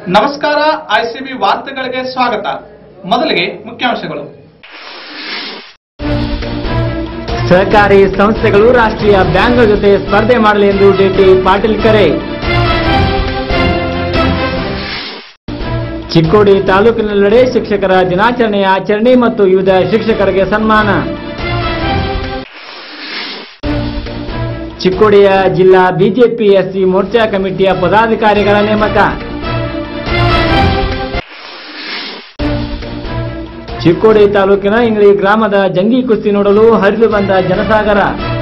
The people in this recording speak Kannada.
ನಮಸ್ಕಾರ ಐಸಿಬಿ ವಾರ್ತೆಗಳಿಗೆ ಸ್ವಾಗತ ಮೊದಲಿಗೆ ಮುಖ್ಯಾಂಶಗಳು ಸಹಕಾರಿ ಸಂಸ್ಥೆಗಳು ರಾಷ್ಟ್ರೀಯ ಬ್ಯಾಂಕ್ಗಳ ಜೊತೆ ಸ್ಪರ್ಧೆ ಮಾಡಲಿ ಎಂದು ಡಿಟಿ ಪಾಟೀಲ್ ಕರೆ ಚಿಕ್ಕೋಡಿ ತಾಲೂಕಿನೆಲ್ಲೆಡೆ ಶಿಕ್ಷಕರ ದಿನಾಚರಣೆಯ ಆಚರಣೆ ಮತ್ತು ವಿವಿಧ ಶಿಕ್ಷಕರಿಗೆ ಸನ್ಮಾನ ಚಿಕ್ಕೋಡಿಯ ಜಿಲ್ಲಾ ಬಿಜೆಪಿ ಎಸ್ಸಿ ಮೋರ್ಚಾ ಕಮಿಟಿಯ ಪದಾಧಿಕಾರಿಗಳ ನೇಮಕ ಚಿಕ್ಕೋಡಿ ತಾಲೂಕಿನ ಇಂಗ್ಳಿ ಗ್ರಾಮದ ಜಂಗಿ ಕುಸ್ತಿ ನೋಡಲು ಹರಿದು ಬಂದ ಜನಸಾಗರ